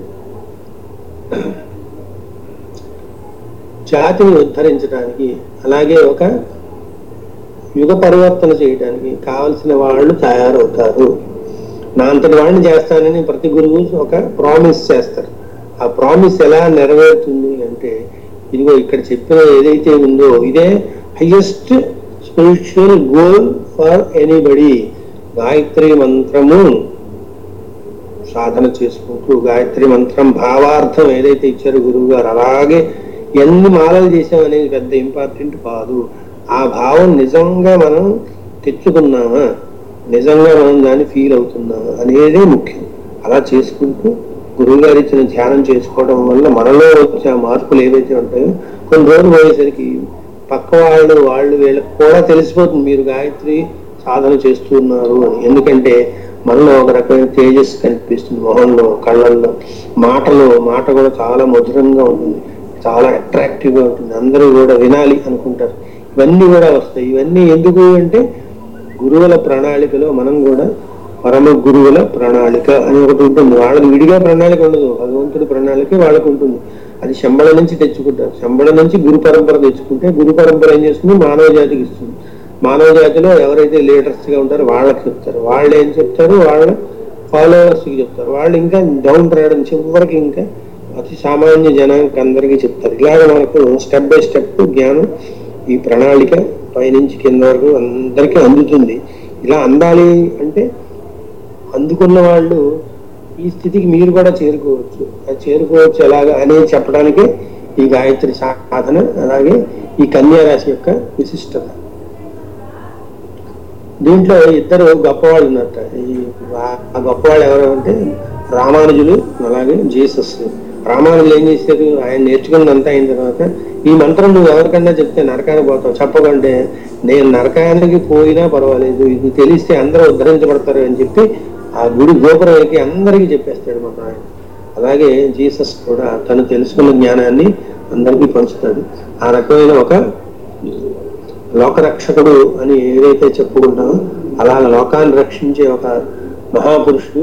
జాతిని ఉద్ధరించడానికి అలాగే ఒక యుగ పరివర్తన చేయడానికి కావలసిన వాళ్ళు తయారవుతారు నా అంతటి వాడిని చేస్తానని ప్రతి గురువు ఒక ప్రామిస్ చేస్తారు ఆ ప్రామిస్ ఎలా నెరవేరుతుంది అంటే ఇదిగో ఇక్కడ చెప్పిన ఏదైతే ఉందో ఇదే highest spiritual goal for anybody Gayatri మంత్రము సాధన చేసుకుంటూ గాయత్రి మంత్రం భావార్థం ఏదైతే ఇచ్చారో గురువు గారు అలాగే ఎన్ని మాలలు చేసాం అనేది పెద్ద ఇంపార్టెంట్ కాదు ఆ భావం నిజంగా మనం తెచ్చుకున్నామా నిజంగా మనం దాన్ని ఫీల్ అవుతున్నామా అనేదే ముఖ్యం అలా చేసుకుంటూ గురువు గారు ఇచ్చిన ధ్యానం చేసుకోవడం వల్ల మనలో వచ్చే ఆ మార్పులు ఏవైతే ఉంటాయో కొన్ని రోజులు పోయేసరికి పక్క వాళ్ళు వాళ్ళు వీళ్ళకి కూడా తెలిసిపోతుంది మీరు గాయత్రి సాధన చేస్తున్నారు అని ఎందుకంటే మనలో ఒక రకమైన తేజస్ కనిపిస్తుంది మొహంలో కళ్ళల్లో మాటలో మాట కూడా చాలా మధురంగా ఉంటుంది చాలా అట్రాక్టివ్ గా ఉంటుంది అందరూ కూడా వినాలి అనుకుంటారు ఇవన్నీ కూడా వస్తాయి ఇవన్నీ ఎందుకు అంటే గురువుల ప్రణాళికలో మనం కూడా పరమ గురువుల ప్రణాళిక అని ఒకటి ఉంటుంది వాళ్ళకి విడిగా ప్రణాళిక ఉండదు భగవంతుడి ప్రణాళిక వాళ్ళకు ఉంటుంది అది శంబళ నుంచి తెచ్చుకుంటారు శంబళ నుంచి గురు పరంపర తెచ్చుకుంటే గురు పరంపర ఏం చేస్తుంది మానవ జాతికి ఇస్తుంది మానవ జాతిలో ఎవరైతే లీడర్స్ గా ఉంటారో వాళ్ళకి చెప్తారు వాళ్ళు ఏం చెప్తారు వాళ్ళ ఫాలోవర్స్ కి చెప్తారు వాళ్ళు ఇంకా డౌన్ రావడం చివరికి ఇంకా అతి సామాన్య జనానికి అందరికీ చెప్తారు ఇలాగ మనకు స్టెప్ బై స్టెప్ జ్ఞానం ఈ ప్రణాళిక పైనుంచి కింద వరకు అందరికీ అందుతుంది ఇలా అందాలి అంటే అందుకున్న వాళ్ళు ఈ స్థితికి మీరు కూడా చేరుకోవచ్చు అది చేరుకోవచ్చు ఎలాగా అనేది చెప్పడానికి ఈ గాయత్రి సాధన అలాగే ఈ కన్యా రాశి యొక్క విశిష్టత దీంట్లో ఇద్దరు గొప్పవాళ్ళు ఉన్నట్ట ఈ ఆ గొప్పవాళ్ళు ఎవరు అంటే రామానుజులు అలాగే జీసస్ రామానుజులు ఏం చేశారు ఆయన నేర్చుకున్నదంతా అయిన తర్వాత ఈ మంత్రం నువ్వు ఎవరికన్నా చెప్తే నరకానికి పోతావు చెప్పకంటే నేను నరకానికి పోయినా పర్వాలేదు ఇది తెలిస్తే అందరూ ఉద్ధరించబడతారు అని చెప్పి ఆ గుడి గోపురం ఎక్కి అందరికీ చెప్పేస్తాడు మన ఆయన అలాగే జీసస్ కూడా తను తెలుసుకున్న జ్ఞానాన్ని అందరికీ పంచుతాడు ఆ రకమైన ఒక లోకరక్షకుడు అని ఏదైతే చెప్పుకుంటామో అలా లోకాన్ని రక్షించే ఒక మహాపురుషుడు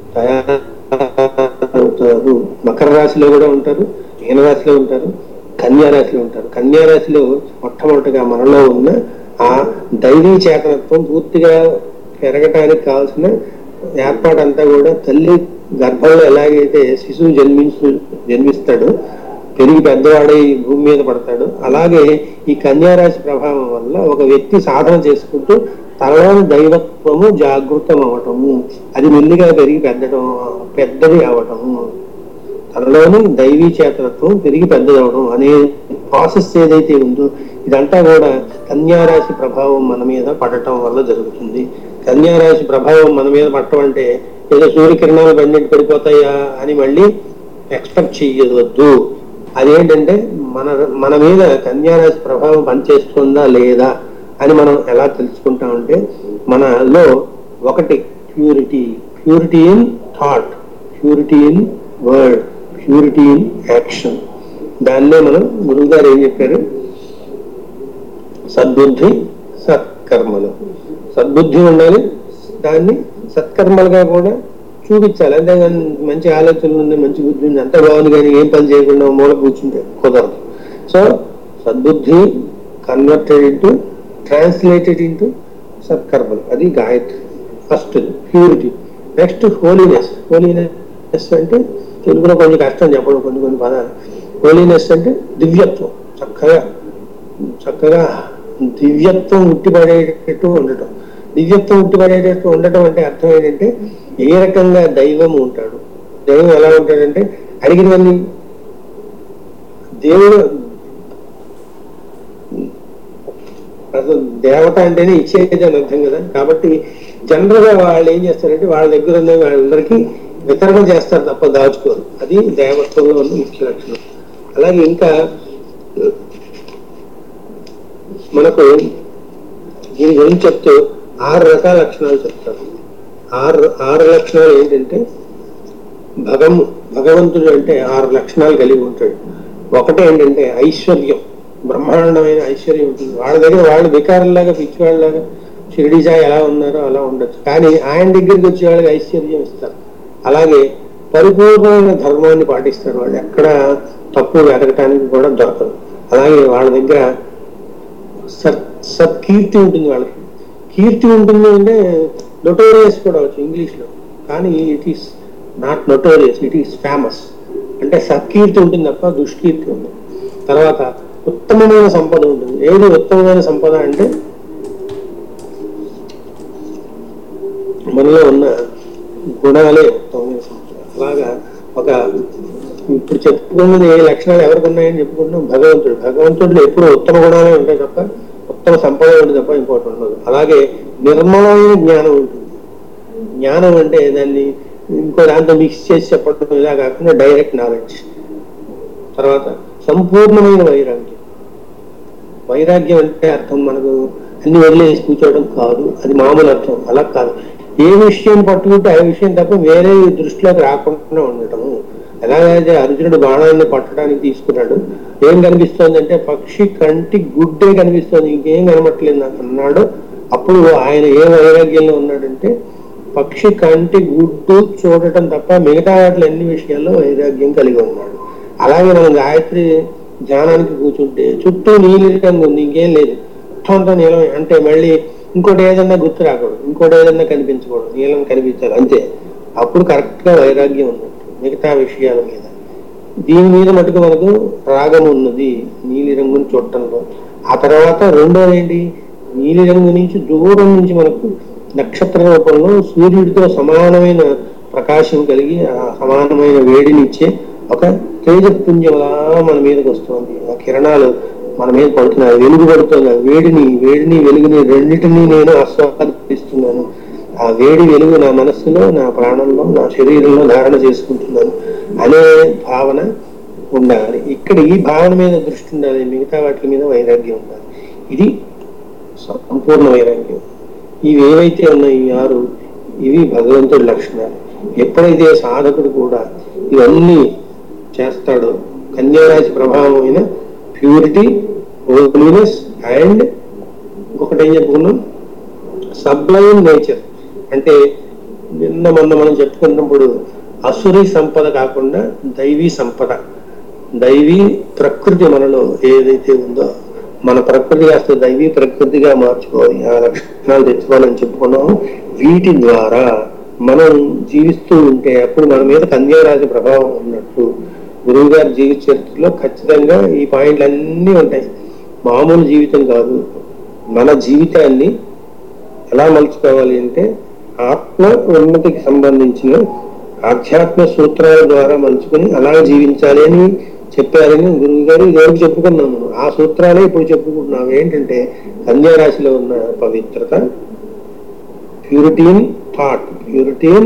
తయారవుతారు మకర రాశిలో కూడా ఉంటారు మీన రాశిలో ఉంటారు కన్యా రాశిలో ఉంటారు కన్యా రాశిలో మొట్టమొదటిగా మనలో ఉన్న ఆ దైవీ చేతనత్వం పూర్తిగా పెరగటానికి కావాల్సిన ఏర్పాటంతా కూడా తల్లి గర్భంలో ఎలాగైతే శిశువు జన్మించు జన్మిస్తాడో పెరిగి పెద్దవాడై భూమి మీద పడతాడు అలాగే ఈ కన్యారాశి ప్రభావం వల్ల ఒక వ్యక్తి సాధన చేసుకుంటూ తనలోని దైవత్వము జాగృతం అవటము అది మెల్లిగా పెరిగి పెద్దడం పెద్దది అవటము తనలోని దైవీ చేతనత్వం పెరిగి పెద్దదవడం అనే ప్రాసెస్ ఏదైతే ఉందో ఇదంతా కూడా కన్యారాశి ప్రభావం మన మీద పడటం వల్ల జరుగుతుంది కన్యారాశి ప్రభావం మన మీద పడటం అంటే ఏదో సూర్యకిరణాలు బండి పడిపోతాయా అని మళ్ళీ ఎక్స్పెక్ట్ చేయవద్దు అదేంటంటే మన మన మీద కన్యారాశి ప్రభావం పనిచేస్తుందా లేదా అని మనం ఎలా తెలుసుకుంటామంటే మనలో ఒకటి purity purity in thought purity in word purity in action దాన్నే మనం గురువు గారు ఏం చెప్పారు సద్బుద్ధి సత్కర్మలు సద్బుద్ధి ఉండాలి దాన్ని సత్కర్మలుగా కూడా చూపించాలి అంతేగాని మంచి ఆలోచనలు ఉంది మంచి బుద్ధి ఉంది అంత బాగుంది కానీ ఏం పని చేయకుండా మూల కూర్చుంటే కుదరదు సో సద్బుద్ధి కన్వర్టెడ్ ఇంటూ ట్రాన్స్లేటెడ్ ఇంటూ సత్కర్మలు అది Gayatri first purity next holiness holiness అంటే తెలుగులో కొంచెం కష్టం చెప్పడం కొన్ని కొన్ని పదాలు హోలీనెస్ అంటే దివ్యత్వం చక్కగా చక్కగా దివ్యత్వం ఉట్టిపడేటట్టు ఉండటం దివ్యత్వం ఉట్టిపడేటట్టు ఉండటం అంటే అర్థం ఏంటంటే ఏ రకంగా దైవం ఉంటాడు దైవం ఎలా ఉంటాడంటే అడిగినవన్నీ దేవుడు అసలు దేవత అంటేనే ఇచ్చేది అని అర్థం కదా కాబట్టి జనరల్ గా వాళ్ళు ఏం చేస్తారంటే వాళ్ళ దగ్గర ఉన్న వాళ్ళందరికీ వితరణ చేస్తారు తప్ప దాచుకోరు అది దేవత్వంలో ఉన్న ముఖ్య లక్షణం అలాగే ఇంకా మనకు దీని గురించి చెప్తూ ఆరు రకాల లక్షణాలు చెప్తారు ఆరు ఆరు లక్షణాలు ఏంటంటే భగం భగవంతుడు అంటే ఆరు లక్షణాలు కలిగి ఉంటాడు ఒకటి ఏంటంటే ఐశ్వర్యం బ్రహ్మాండమైన ఐశ్వర్యం ఉంటుంది వాళ్ళ దగ్గర వాళ్ళు వికారంలాగా పిచ్చివాళ్ళలాగా షిరిడిజా ఎలా ఉన్నారో అలా ఉండొచ్చు కానీ ఆయన దగ్గరికి వచ్చే వాళ్ళకి ఐశ్వర్యం ఇస్తారు అలాగే పరిపూర్ణమైన ధర్మాన్ని పాటిస్తారు వాళ్ళు ఎక్కడ తప్పు వెతకటానికి కూడా దొరకదు అలాగే వాళ్ళ దగ్గర సత్ సత్కీర్తి ఉంటుంది వాళ్ళకి కీర్తి ఉంటుంది అంటే నొటోరియస్ కూడా వచ్చు ఇంగ్లీష్ లో కానీ it is not notorious it is famous అంటే సత్కీర్తి ఉంటుంది తప్ప దుష్కీర్తి ఉంది తర్వాత ఉత్తమమైన సంపద ఉంటుంది ఏది ఉత్తమమైన సంపద అంటే మనలో ఉన్న గుణాలే ఉత్తమమైన సంపద అలాగా ఒక ఇప్పుడు చెప్పుకున్నది ఏ లక్షణాలు ఎవరికి ఉన్నాయని చెప్పుకుంటున్నాం భగవంతుడు భగవంతుడిలో ఎప్పుడు ఉత్తమ గుణాలే ఉంటాయి తప్ప ఉత్తమ సంపద ఉంటుంది తప్ప ఇంకోటి ఉండదు అలాగే నిర్మలమైన జ్ఞానం ఉంటుంది జ్ఞానం అంటే దాన్ని ఇంకో దాంతో మిక్స్ చేసి చెప్పడం ఇలా కాకుండా డైరెక్ట్ నాలెడ్జ్ తర్వాత సంపూర్ణమైన వైరాగ్యం వైరాగ్యం అంటే అర్థం మనకు అన్ని వదిలేసి కూర్చోవడం కాదు అది మామూలు అర్థం అలా కాదు ఏ విషయం పట్టుకుంటే ఆ విషయం తప్ప వేరే దృష్టిలోకి రాకుండా ఉండటము ఎలాగైతే అర్జునుడు బాణాన్ని పట్టడానికి తీసుకున్నాడు ఏం కనిపిస్తోంది అంటే పక్షి కంటి గుడ్డే కనిపిస్తోంది ఇంకేం కనబట్టలేదు నాకు అన్నాడు అప్పుడు ఆయన ఏ వైరాగ్యంలో ఉన్నాడంటే పక్షి కంటి గుడ్డు చూడటం తప్ప మిగతా వాటిలో అన్ని విషయాల్లో వైరాగ్యం కలిగి ఉన్నాడు అలాగే మనం గాయత్రి ధ్యానానికి కూర్చుంటే చుట్టూ నీలి రంగు ఉంది ఇంకేం లేదు మొత్తం అంతా నీలం అంటే మళ్ళీ ఇంకోటి ఏదన్నా గుర్తు రాకూడదు ఇంకోటి ఏదన్నా కనిపించకూడదు నీలం కనిపించాలి అంతే అప్పుడు కరెక్ట్ గా వైరాగ్యం ఉన్నట్టు మిగతా విషయాల మీద దీని మీద మటుకు మనకు రాగం ఉన్నది నీలి రంగుని చూడటంలో ఆ తర్వాత రెండోది ఏంటి నీలి రంగు నుంచి దూరం నుంచి మనకు నక్షత్ర రూపంలో సూర్యుడితో సమానమైన ప్రకాశం కలిగి ఆ సమానమైన వేడినిచ్చే ఒక తేజపుంజంలా మన మీదకి వస్తుంది ఆ కిరణాలు మన మీద పడుతున్నాయి వెలుగు పడుతుంది ఆ వేడిని వేడిని వెలుగుని రెండింటినీ నేను ఆస్వాదిస్తున్నాను ఆ వేడి వెలుగు నా మనస్సులో నా ప్రాణంలో నా శరీరంలో ధారణ చేసుకుంటున్నాను అనే భావన ఉండాలి ఇక్కడ ఈ భావన మీద దృష్టి ఉండాలి మిగతా వాటి మీద వైరాగ్యం ఉండాలి ఇది సంపూర్ణ వైరాగ్యం ఇవి ఏవైతే ఉన్నాయి ఈ ఆరు ఇవి భగవంతుడి లక్షణాలు ఎప్పుడైతే సాధకుడు కూడా ఇవన్నీ చేస్తాడో కన్యారాశి ప్రభావమైన ప్యూరిటీ హోలీనెస్ అండ్ ఇంకొకటి ఏం చెప్పుకున్నాం సబ్లైన్ నేచర్ అంటే నిన్న మొన్న మనం చెప్పుకున్నప్పుడు అసురి సంపద కాకుండా దైవీ సంపద దైవీ ప్రకృతి మనలో ఏదైతే ఉందో మన ప్రకృతి కాస్త దైవీ ప్రకృతిగా మార్చుకోవాలి ఆ లక్షణాలు తెచ్చుకోవాలని చెప్పుకున్నాము వీటి ద్వారా మనం జీవిస్తూ ఉంటే అప్పుడు మన మీద కన్యారాశి ప్రభావం ఉన్నట్టు గురువు గారి జీవిత చరిత్రలో ఖచ్చితంగా ఈ పాయింట్లు అన్నీ ఉంటాయి మామూలు జీవితం కాదు మన జీవితాన్ని ఎలా మలుచుకోవాలి అంటే ఆత్మ ఉన్నతికి సంబంధించిన ఆధ్యాత్మ సూత్రాల ద్వారా మలుచుకుని అలా జీవించాలి అని చెప్పారని గురువు గారు ఇదివరకు చెప్పుకున్నాము ఆ సూత్రాలే ఇప్పుడు చెప్పుకుంటున్నాం ఏంటంటే కన్యా రాశిలో ఉన్న పవిత్రత purity in thought purity in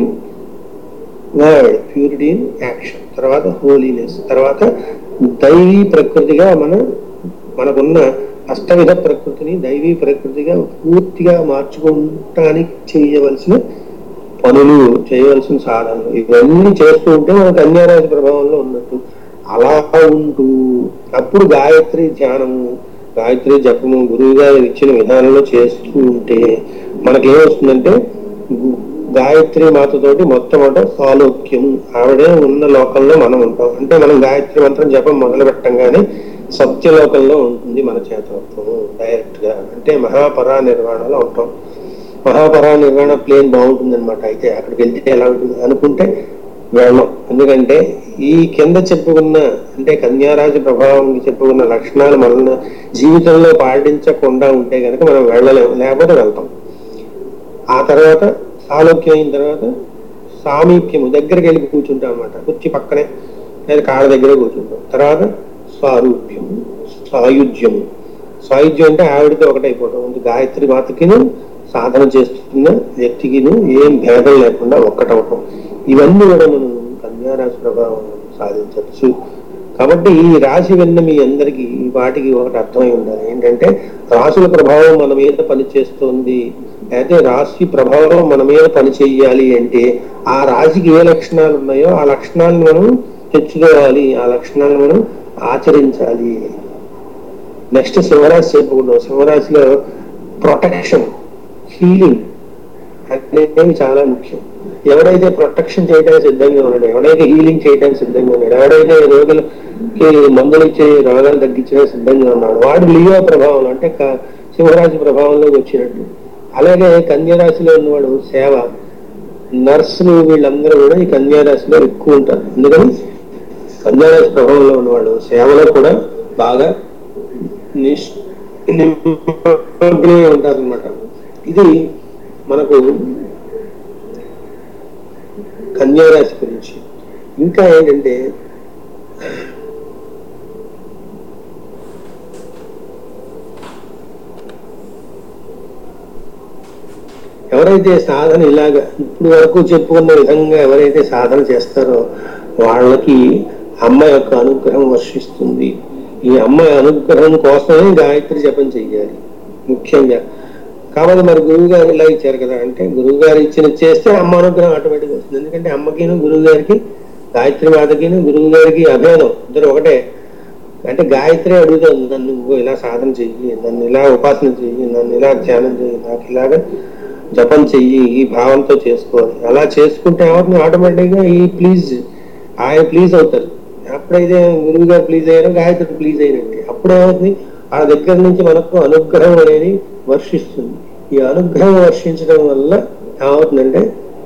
word purity in action తర్వాత హోలీనెస్ తర్వాత దైవీ ప్రకృతిగా మన మనకున్న అష్టవిధ ప్రకృతిని దైవీ ప్రకృతిగా పూర్తిగా మార్చుకోవటానికి చేయవలసిన పనులు చేయవలసిన సాధనలు ఇవన్నీ చేస్తూ ఉంటే మనకు అన్యారాజ ప్రభావంలో ఉన్నట్టు అలా ఉంటూ అప్పుడు గాయత్రి ధ్యానము గాయత్రి జపము గురువు గారు ఇచ్చిన విధానంలో చేస్తూ ఉంటే మనకేమొస్తుందంటే గు- గాయత్రి మాతతోటి మొట్టమొదట సాలోక్యం ఆవిడే ఉన్న లోకంలో మనం ఉంటాం అంటే మనం గాయత్రి మంత్రం జపం మొదలు పెట్టంగానే సత్యలోకంలో ఉంటుంది మన చేతత్వము డైరెక్ట్ గా అంటే మహాపరా నిర్వాణలో ఉంటాం మహాపరా నిర్వహణ ప్లేన్ బాగుంటుంది అనమాట అయితే అక్కడికి వెళ్తే ఎలా ఉంటుంది అనుకుంటే వెళ్ళం ఎందుకంటే ఈ కింద చెప్పుకున్న అంటే కన్యారాజు ప్రభావం చెప్పుకున్న లక్షణాలు మన జీవితంలో పాటించకుండా ఉంటే కనుక మనం వెళ్ళలేము లేకపోతే వెళ్తాం ఆ తర్వాత సాలోక్యం అయిన తర్వాత సామీప్యము దగ్గరికి వెళ్ళి కూర్చుంటాం అనమాట కుర్చీ పక్కనే లేదా కాళ్ళ దగ్గర కూర్చుంటాం తర్వాత స్వారూప్యము సాయుధ్యము సాయుధ్యం అంటే ఆవిడతో ఒకటైపోవడం అంటే గాయత్రి మాతకిను సాధన చేస్తున్న వ్యక్తికిను ఏం భేదం లేకుండా ఒక్కటవటం ఇవన్నీ కూడా మనం కన్యారాశి ప్రభావం సాధించవచ్చు కాబట్టి ఈ రాశి విన్న మీ అందరికీ ఈ వాటికి ఒకటి అర్థమై ఉండాలి ఏంటంటే రాసుల ప్రభావం మన మీద పనిచేస్తుంది అయితే రాశి ప్రభావం మన మీద పని చెయ్యాలి అంటే ఆ రాశికి ఏ లక్షణాలు ఉన్నాయో ఆ లక్షణాలను మనం తెచ్చుకోవాలి ఆ లక్షణాలను మనం ఆచరించాలి నెక్స్ట్ సింహరాశి చెప్పుకున్నాం సింహరాశిలో ప్రొటెక్షన్ హీలింగ్ అనేవి చాలా ముఖ్యం ఎవడైతే ప్రొటెక్షన్ చేయడానికి సిద్ధంగా ఉన్నాడు ఎవడైతే హీలింగ్ చేయడానికి సిద్ధంగా ఉన్నాడు ఎవడైతే రోగులకి మందులు ఇచ్చే రోగాలు తగ్గించడానికి సిద్ధంగా ఉన్నాడు వాడు లియో ప్రభావం అంటే క- సింహరాశి ప్రభావంలోకి వచ్చినట్టు అలాగే కన్యరాశిలో ఉన్నవాడు సేవ నర్సులు వీళ్ళందరూ కూడా ఈ కన్యారాశిలో ఎక్కువ ఉంటారు ఎందుకని కన్యారాశి ప్రభావంలో ఉన్నవాడు సేవలో కూడా బాగా నిష్ నిమగ్నమై ఉంటారన్నమాట ఇది మనకు కన్యారాశి గురించి ఇంకా ఏంటంటే ఎవరైతే సాధన ఇలాగ ఇప్పుడు వరకు చెప్పుకున్న విధంగా ఎవరైతే సాధన చేస్తారో వాళ్ళకి అమ్మ యొక్క అనుగ్రహం వర్షిస్తుంది ఈ అమ్మ అనుగ్రహం కోసమే గాయత్రి జపం చెయ్యాలి ముఖ్యంగా కాబట్టి మరి గురువు గారు ఇలా ఇచ్చారు కదా అంటే గురువు గారు ఇచ్చిన చేస్తే అమ్మ అనుగ్రహం ఆటోమేటిక్ వస్తుంది ఎందుకంటే అమ్మకిను గురువు గారికి గాయత్రి మాతకిను గురువు గారికి అభేదం ఇద్దరు ఒకటే అంటే గాయత్రి అడుగుతుంది నన్ను నువ్వు ఇలా సాధన చెయ్యి నన్ను ఇలా ఉపాసన చెయ్యి నన్ను ఇలా ధ్యానం చెయ్యి నాకు ఇలాగ జపం చెయ్యి ఈ భావంతో చేసుకోవాలి అలా చేసుకుంటే ఏమవుతుంది ఆటోమేటిక్ గా ఈ ప్లీజ్ ఆయన ప్లీజ్ అవుతారు ఎప్పుడైతే గురువు గారు ప్లీజ్ అయ్యారో గాయత్రి ప్లీజ్ అయినట్టు అప్పుడు ఏమవుతుంది ఆ దగ్గర నుంచి మనకు అనుగ్రహం అనేది వర్షిస్తుంది ఈ అనుగ్రహం వర్షించడం వల్ల ఏమవుతుందంటే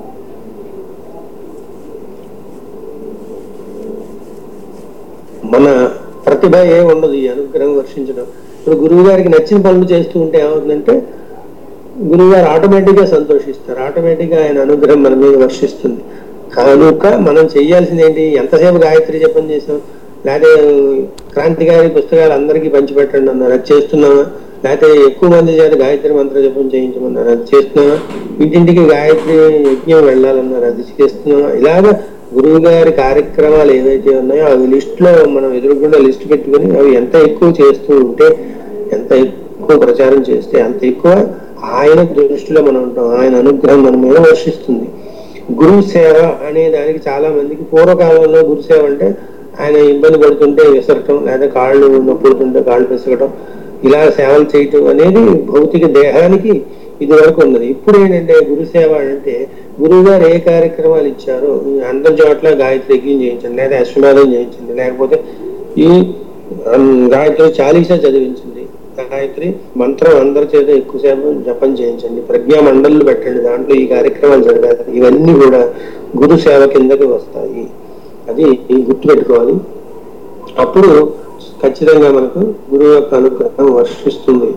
మన ప్రతిభ ఏ ఉండదు ఈ అనుగ్రహం వర్షించడం ఇప్పుడు గురువు గారికి నచ్చిన పనులు చేస్తూ ఉంటే ఏమవుతుందంటే గురువు గారు ఆటోమేటిక్ గా సంతోషిస్తారు ఆటోమేటిక్ గా ఆయన అనుగ్రహం మన మీద వర్షిస్తుంది కనుక మనం చేయాల్సింది ఏంటి ఎంతసేపు గాయత్రి జపం చేసాం లేకపోతే క్రాంతికారి పుస్తకాలు అందరికీ పంచిపెట్టండి అన్నారు అది చేస్తున్నామా లేకపోతే ఎక్కువ మంది చేత గాయత్రి మంత్ర జపం చేయించమన్నారు అది చేస్తున్నామా ఇంటింటికి గాయత్రి యజ్ఞం వెళ్ళాలన్నారు అది చేస్తున్నామా ఇలాగ గురువు గారి కార్యక్రమాలు ఏవైతే ఉన్నాయో అవి లిస్ట్ లో మనం ఎదురుగుండా లిస్ట్ పెట్టుకుని అవి ఎంత ఎక్కువ చేస్తూ ఉంటే ఎంత ఎక్కువ ప్రచారం చేస్తే అంత ఎక్కువ ఆయన దృష్టిలో మనం ఉంటాం ఆయన అనుగ్రహం మన మీద వర్షిస్తుంది గురువు సేవ అనే దానికి చాలా మందికి పూర్వకాలంలో గురు సేవ అంటే ఆయన ఇబ్బంది పడుతుంటే విసరటం లేదా కాళ్ళు నొప్పుడుతుంటే కాళ్ళు పిసకటం ఇలా సేవలు చేయటం అనేది భౌతిక దేహానికి ఇది వరకు ఉన్నది ఇప్పుడు ఏంటంటే గురు సేవ అంటే గురువు గారు ఏ కార్యక్రమాలు ఇచ్చారో అందరి చోట్ల గాయత్రి యజ్ఞం చేయించండి లేదా అశ్వమేధం చేయించండి లేకపోతే ఈ ఉమ్, గాయత్రి చాలీసా చదివించండి గాయత్రి మంత్రం అందరి చేత ఎక్కువసేపు జపం చేయించండి ప్రజ్ఞా మండళ్ళు పెట్టండి దాంట్లో ఈ కార్యక్రమాలు జరగాలి ఇవన్నీ కూడా గురు సేవ కిందకి వస్తాయి అది గుర్తుపెట్టుకోవాలి అప్పుడు ఖచ్చితంగా మనకు గురువు యొక్క అనుగ్రహం వర్షిస్తుంది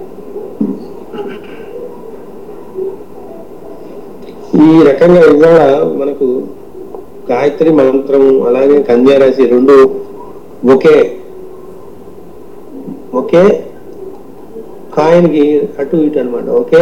ఈ రకంగా ఇవాళ మనకు గాయత్రి మంత్రం అలాగే కన్యారాశి రెండు ఒకే ఒకే కాయనికి అటు ఇటు అన్నమాట ఒకే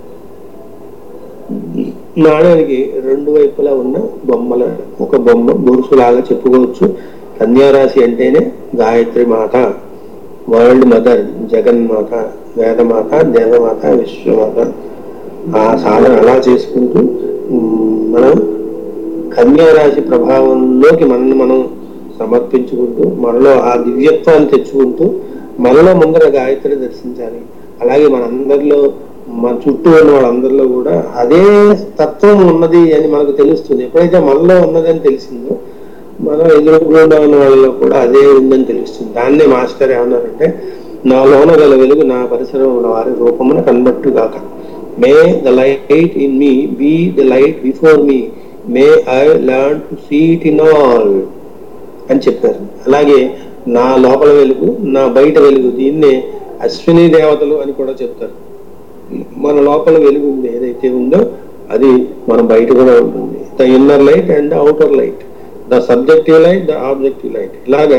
నాణ్యానికి రెండు వైపులా ఉన్న బొమ్మల ఒక బొమ్మ బొరుసులాగా చెప్పుకోవచ్చు కన్యారాశి అంటేనే గాయత్రి మాత వరల్డ్ మదర్ జగన్మాత వేదమాత దేవమాత విశ్వమాత ఆ సాధన అలా చేసుకుంటూ ఉమ్, మనం కన్యారాశి ప్రభావంలోకి మనల్ని మనం సమర్పించుకుంటూ మనలో ఆ దివ్యత్వాన్ని తెచ్చుకుంటూ మనలో ముందర గాయత్రి దర్శించాలి అలాగే మనందరిలో మన చుట్టూ ఉన్న వాళ్ళందరిలో కూడా అదే తత్వం ఉన్నది అని మనకు తెలుస్తుంది ఎప్పుడైతే మనలో ఉన్నదని తెలిసిందో మనం ఎదురుకుండా ఉన్న వాళ్ళలో కూడా అదే ఉందని తెలుస్తుంది దాన్నే మాస్టర్ ఏమన్నారంటే నాలోన గల వెలుగు నా పరిసరం ఉన్న వారి రూపమున కనబట్టు కాక may the light in me be the light before me may I learn to see it in all అని చెప్పారు అలాగే నా లోపల వెలుగు నా బయట వెలుగు దీన్నే అశ్విని దేవతలు అని కూడా చెప్తారు మన లోపల వెలుగు ఉంది ఏదైతే ఉందో అది మన బయట కూడా ఉంటుంది the inner light and outer light the subjective light the objective light ఇలాగా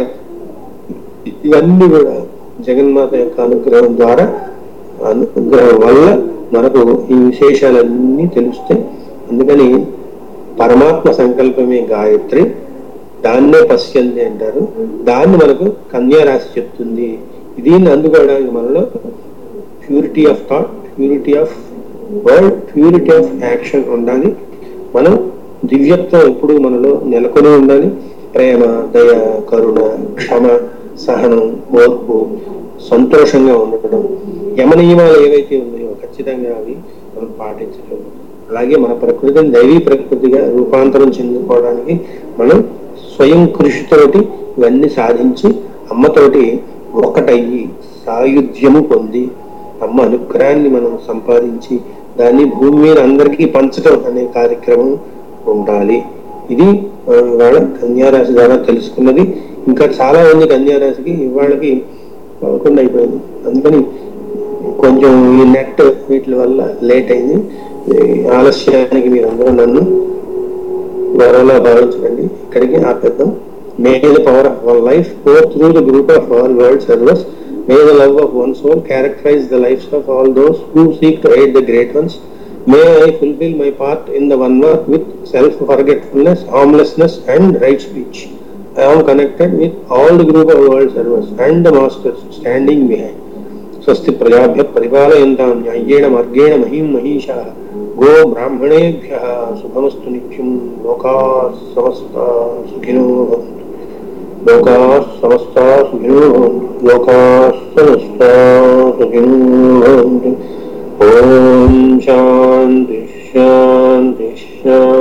ఇవన్నీ కూడా జగన్మాత యొక్క అనుగ్రహం ద్వారా అనుగ్రహం వల్ల మనకు ఈ విశేషాలన్నీ తెలుస్తాయి అందుకని పరమాత్మ సంకల్పమే గాయత్రి దాన్నే పశ్యంతి అంటారు దాన్ని మనకు కన్యా రాశి చెప్తుంది దీన్ని అందుకోవడానికి మనలో purity of thought purity of word purity of action ఉండాలి మనం దివ్యత్వం ఎప్పుడు మనలో నెలకొని ఉండాలి ప్రేమ దయ కరుణ క్షమ సహనం ఓర్పు సంతోషంగా ఉండటం యమ నియమాలు ఏవైతే ఉన్నాయో ఖచ్చితంగా అవి మనం పాటించడం అలాగే మన ప్రకృతిని దైవీ ప్రకృతిగా రూపాంతరం చెందుకోవడానికి మనం స్వయం కృషితోటి ఇవన్నీ సాధించి అమ్మతోటి ఒకటయ్యి సాయుధ్యము పొంది అమ్మ అనుగ్రహాన్ని మనం సంపాదించి దాన్ని భూమి మీద అందరికీ పంచడం అనే కార్యక్రమం ఉండాలి ఇది ఆ, ఇవాళ కన్యారాశి ద్వారా తెలుసుకున్నది ఇంకా చాలా మంది కన్యారాశికి ఇవాళకి పదకొండు అయిపోయింది అందుకని కొంచెం ఈ నెట్ వీటి వల్ల లేట్ అయింది ఈ ఆలస్యానికి మీరందరూ నన్ను గౌరవంలో భావించకండి ఇక్కడికి ఆపేద్దాం may the power of one life go through the group of all world servers may the love of one soul characterize the lives of all those who seek to aid the great ones may I fulfil my part in the one work with self forgetfulness harmlessness and right speech I am connected with all the group of world servers and the masters standing behind. స్వస్తి ప్రజాభ్య పరిపాలయంతాం న్యాయేణ మార్గేణ మహీం మహిషా go బ్రాహ్మణేభ్య శుభమస్తు నిత్యం లోకా సమస్త సుఖినో భవంతు లోకా సమస్త సుఖినో భవంతు లోకా సమస్త సుఖినో భవంతు ఓం శాంతి శాంతి శాంతి